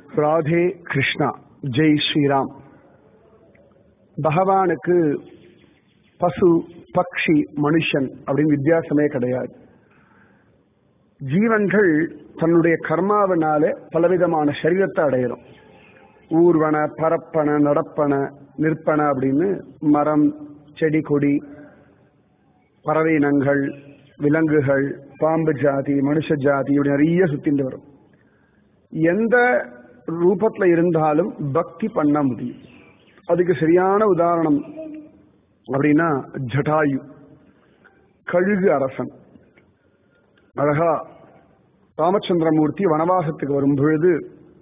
ராதே கிருஷ்ணா ஜெய் ஸ்ரீராம் பகவானுக்கு பசு பக்ஷி மனுஷன் அப்படின்னு வித்தியாசமே கிடையாது ஜீவன்கள் தன்னுடைய கர்மாவினால பலவிதமான சரீரத்தை அடையிறோம் ஊர்வன பரப்பன நடப்பன நிற்பன அப்படின்னு மரம் செடி கொடி பறவை இனங்கள் விலங்குகள் பாம்பு ஜாதி மனுஷ ஜாதி இப்படி நிறைய சுத்திட்டு வரும் எந்த ரூபத்துல இருந்தாலும் பக்தி பண்ண முடியும் அதுக்கு சரியான உதாரணம் அப்படின்னா ஜடாயு கழுகு அரசன் அழகா ராமச்சந்திரமூர்த்தி வனவாசத்துக்கு வரும் பொழுது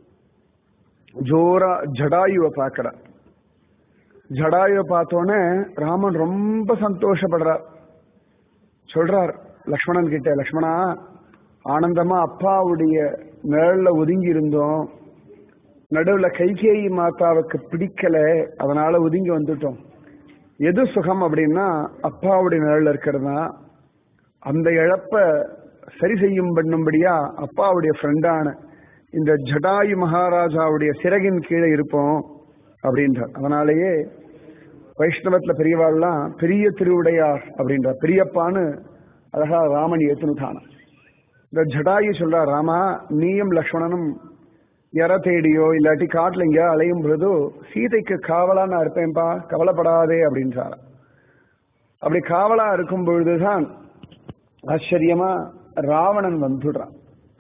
ஜோரா ஜடாயுவை பார்க்கிறார் ஜடாயுவை பார்த்தோன்னே ராமன் ரொம்ப சந்தோஷப்படுறார் சொல்றார் லக்ஷ்மணன் கிட்ட லக்ஷ்மணா ஆனந்தமா அப்பாவுடைய நிழல்ல ஒதுங்கி இருந்தோம் நடுவுல கைகேயி மாதாவுக்கு பிடிக்கல அதனால ஒதுங்கி வந்துட்டோம் எது சுகம் அப்படின்னா அப்பாவுடைய நிழல்ல இருக்கிறது தான் அந்த இழப்ப சரி செய்யும் பண்ணும்படியா அப்பாவுடைய ஃப்ரெண்டான இந்த ஜடாயு மகாராஜாவுடைய சிறகின் கீழே இருப்போம் அப்படின்றார் அதனாலேயே வைஷ்ணவத்துல பெரியவாள்லாம் பெரிய திருவுடையார் அப்படின்ற பெரியப்பான்னு அழகா ராமன் ஏத்துனுட்டான இந்த ஜடாயு சொல்றா ராமா நீயும் லக்ஷ்மணனும் எற தேடியோ இல்லாட்டி காட்டுல எங்கேயா அலையும் பொழுதோ சீதைக்கு காவலா நான் இருப்பேன்பா கவலைப்படாதே அப்படின்றார் அப்படி காவலா இருக்கும் பொழுதுதான் ஆச்சரியமா ராவணன் வந்துடுறான்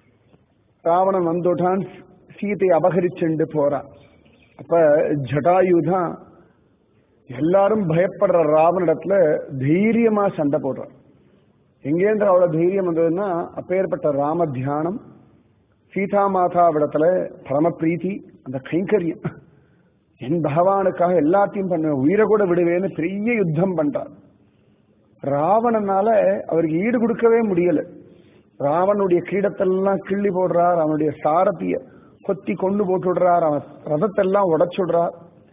ராவணன் வந்துட்டான் சீதை அபகரிச்சுண்டு போறான் அப்ப ஜடாயு தான் எல்லாரும் பயப்படுற ராவனிடத்துல தைரியமா சண்டை போடுறான் எங்கேருந்து அவ்வளவு தைரியம் வந்ததுன்னா அப்பேற்பட்ட ராம தியானம் சீதா மாதாவிடத்துல பரம பிரீத்தி அந்த கைங்கரியம் என் பகவானுக்காக எல்லாத்தையும் பண்ண உயிரை கூட விடுவேன்னு பெரிய யுத்தம் பண்றார் ராவணனால அவருக்கு ஈடு கொடுக்கவே முடியல ராவனுடைய கிரீடத்தெல்லாம் கிள்ளி போடுறார் அவனுடைய சாரத்திய கொத்தி கொண்டு போட்டு விடுறார் அவன் ரதத்தெல்லாம் உடைச்சுடுறார்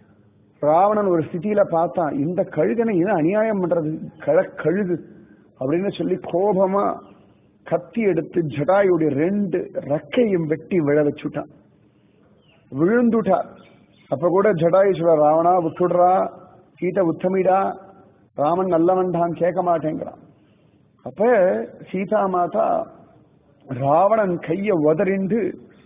ராவணன் ஒரு ஸ்திதியில பார்த்தான் இந்த கழுகனை இது அநியாயம் பண்றது கழ கழுகு அப்படின்னு சொல்லி கோபமா கத்தி எடுத்து ஜடாயுடைய ரெண்டு ரெக்கையும் வெட்டி விழ வச்சுட்டான் விழுந்துட்டார் அப்ப கூட ஜடாயு சொல்ற ராவணா விட்டுடுறா கீட்ட உத்தமிடா ராமன் நல்லவன்டான் கேட்க மாட்டேங்கிறான் அப்ப சீதா மாதா ராவணன் கைய உதறிண்டு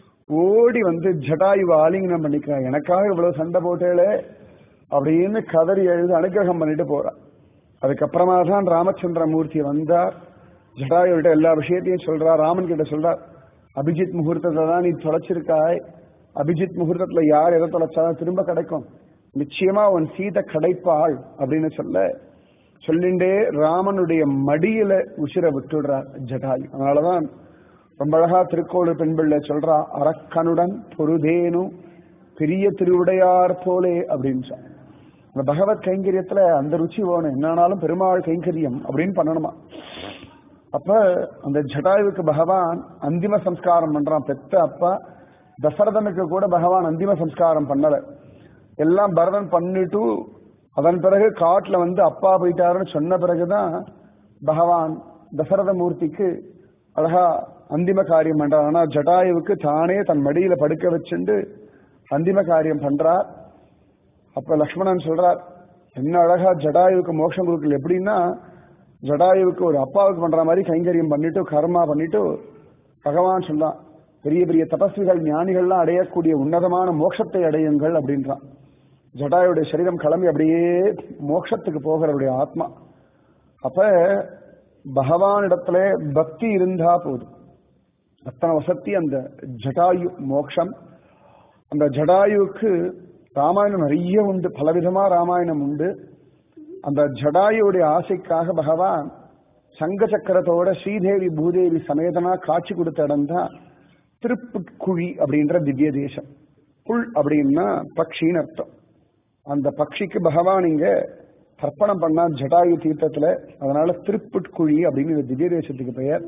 ஓடி வந்து ஜடாயுவை ஆலிங்கனம் பண்ணிக்கிறா எனக்காக இவ்வளவு சண்டை போட்டேளே அப்படின்னு கதறி எழுது அனுகிரகம் பண்ணிட்டு போறா அதுக்கப்புறமா தான் ராமச்சந்திரமூர்த்தி வந்தார் ஜடாயுகிட்ட எல்லா விஷயத்தையும் சொல்றா ராமன் கிட்ட சொல்றார் அபிஜித் முகூர்த்தத்தை தான் நீ தொலைச்சிருக்காய் அபிஜித் முகூர்த்தத்துல யார் எதை தொலைச்சாலும் திரும்ப கிடைக்கும் நிச்சயமா உன் சீதை கிடைப்பாள் அப்படின்னு சொல்ல சொல்லிண்டே ராமனுடைய மடியில உசிர விட்டுடுறார் ஜடாயு அதனாலதான் ரொம்ப அழகா திருக்கோளு பெண்பிள்ளை சொல்றா அரக்கனுடன் பொருதேனு பெரிய திருவுடையார் போலே அப்படின்னு சொல் இந்த பகவத் கைங்கரியத்துல அந்த ருச்சி வேணும் என்னானாலும் பெருமாள் கைங்கரியம் அப்படின்னு பண்ணணுமா அப்ப அந்த ஜடாயுவுக்கு பகவான் அந்திம சம்ஸ்காரம் பண்றான் பெத்த அப்பா தசரதனுக்கு கூட பகவான் அந்திம சம்ஸ்காரம் பண்ணல எல்லாம் பரதன் பண்ணிட்டு அதன் பிறகு காட்டுல வந்து அப்பா போயிட்டாருன்னு சொன்ன பிறகுதான் பகவான் தசரத மூர்த்திக்கு அழகா அந்திம காரியம் பண்றார் ஆனா ஜடாயுவுக்கு தானே தன் மடியில படுக்க வச்சுண்டு அந்திம காரியம் பண்றார் அப்ப லக்ஷ்மணன் சொல்றார் என்ன அழகா ஜடாயுவுக்கு மோட்சம் கொடுக்கல எப்படின்னா ஜடாயுவுக்கு ஒரு அப்பாவுக்கு பண்ற மாதிரி கைங்கரியம் பண்ணிட்டு கர்மா பண்ணிட்டு பகவான் சொன்னான் பெரிய பெரிய தபஸ்விகள் ஞானிகள்லாம் அடையக்கூடிய உன்னதமான மோட்சத்தை அடையுங்கள் அப்படின்றான் ஜடாயுடைய சரீரம் கிளம்பி அப்படியே மோட்சத்துக்கு போகிறவருடைய ஆத்மா அப்ப பகவானிடத்துல பக்தி இருந்தா போதும் அத்தனை வசதி அந்த ஜடாயு மோக்ஷம் அந்த ஜடாயுவுக்கு ராமாயணம் நிறைய உண்டு பலவிதமா ராமாயணம் உண்டு அந்த ஜடாயுடைய ஆசைக்காக பகவான் சங்க சக்கரத்தோட ஸ்ரீதேவி பூதேவி சமேதனா காட்சி கொடுத்த இடம் தான் திருப்புட்குழி அப்படின்ற திவ்ய தேசம் புல் அப்படின்னா பக்ஷின்னு அர்த்தம் அந்த பக்ஷிக்கு பகவான் இங்க தர்ப்பணம் பண்ணா ஜடாயு தீர்த்தத்துல அதனால திருப்புட்குழி அப்படின்னு இந்த திவ்ய தேசத்துக்கு பெயர்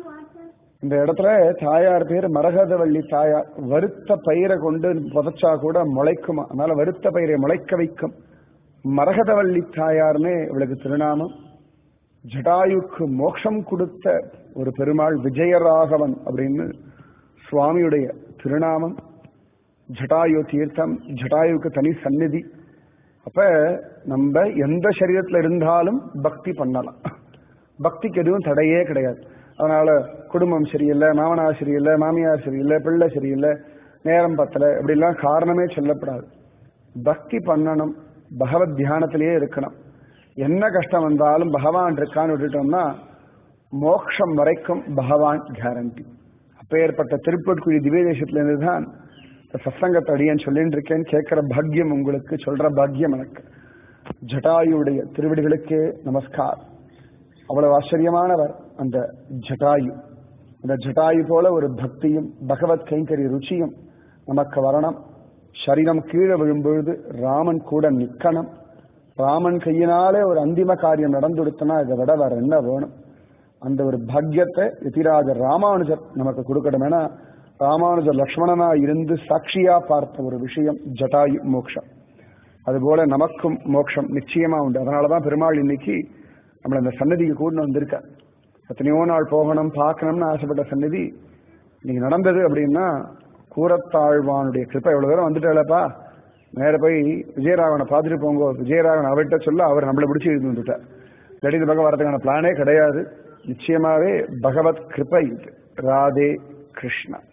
இந்த இடத்துல தாயார் பேர் மரகதவள்ளி தாயார் வருத்த பயிரை கொண்டு புதைச்சா கூட முளைக்குமா அதனால வருத்த பயிரை முளைக்க வைக்கும் மரகதவள்ளி தாயார்னு இவளுக்கு திருநாமம் ஜடாயுக்கு மோட்சம் கொடுத்த ஒரு பெருமாள் விஜயராகவன் அப்படின்னு சுவாமியுடைய திருநாமம் ஜட்டாயு தீர்த்தம் ஜட்டாயுக்கு தனி சந்நிதி அப்ப நம்ம எந்த சரீரத்துல இருந்தாலும் பக்தி பண்ணலாம் பக்திக்கு எதுவும் தடையே கிடையாது அதனால குடும்பம் சரியில்லை மாமனார் சரியில்லை மாமியார் சரியில்லை பிள்ளை சரியில்லை நேரம் பத்தல இப்படிலாம் காரணமே சொல்லப்படாது பக்தி பண்ணணும் பகவத் தியானத்திலேயே இருக்கணும் என்ன கஷ்டம் வந்தாலும் பகவான் இருக்கான்னு விட்டுட்டோம்னா மோட்சம் வரைக்கும் பகவான் கேரண்டி அப்பேற்பட்ட திருப்பட்குழி திவ்ய தேசத்துல இருந்து தான் சத்சங்கத்தை அடியேன் சொல்லிட்டு இருக்கேன் கேட்கிற பாக்கியம் உங்களுக்கு சொல்ற பாக்கியம் எனக்கு ஜட்டாயுடைய திருவடிகளுக்கே நமஸ்கார் அவ்வளவு ஆச்சரியமானவர் அந்த ஜட்டாயு அந்த ஜட்டாயு போல ஒரு பக்தியும் பகவத் கைங்கரிய ருச்சியும் நமக்கு வரணும் சரீரம் கீழே விழும்பொழுது ராமன் கூட நிக்கணும் ராமன் கையினாலே ஒரு அந்திம காரியம் நடந்துடுத்துனா இதை விட வேற என்ன வேணும் அந்த ஒரு பாக்கியத்தை எதிராஜர் ராமானுஜர் நமக்கு கொடுக்கணும் ஏன்னா ராமானுஜர் லக்ஷ்மணனா இருந்து சாட்சியா பார்த்த ஒரு விஷயம் ஜட்டாயு மோக்ஷம் அதுபோல நமக்கும் மோட்சம் நிச்சயமா உண்டு அதனாலதான் பெருமாள் இன்னைக்கு நம்மளை அந்த சன்னதிக்கு கூட்டு வந்திருக்க எத்தனையோ நாள் போகணும் பார்க்கணும்னு ஆசைப்பட்ட சன்னதி இன்னைக்கு நடந்தது அப்படின்னா கூரத்தாழ்வானுடைய கிருப்பை எவ்வளவு தூரம் வந்துட்டாலப்பா நேர போய் விஜயராகவனை பார்த்துட்டு போங்க விஜயராகவன் அவர்கிட்ட சொல்ல அவர் நம்மளை பிடிச்சி இழுத்து வந்துட்டார் இல்லாட்டி இந்த பக்கம் வரதுக்கான பிளானே கிடையாது நிச்சயமாவே பகவத் கிருப்பை இது ராதே கிருஷ்ணா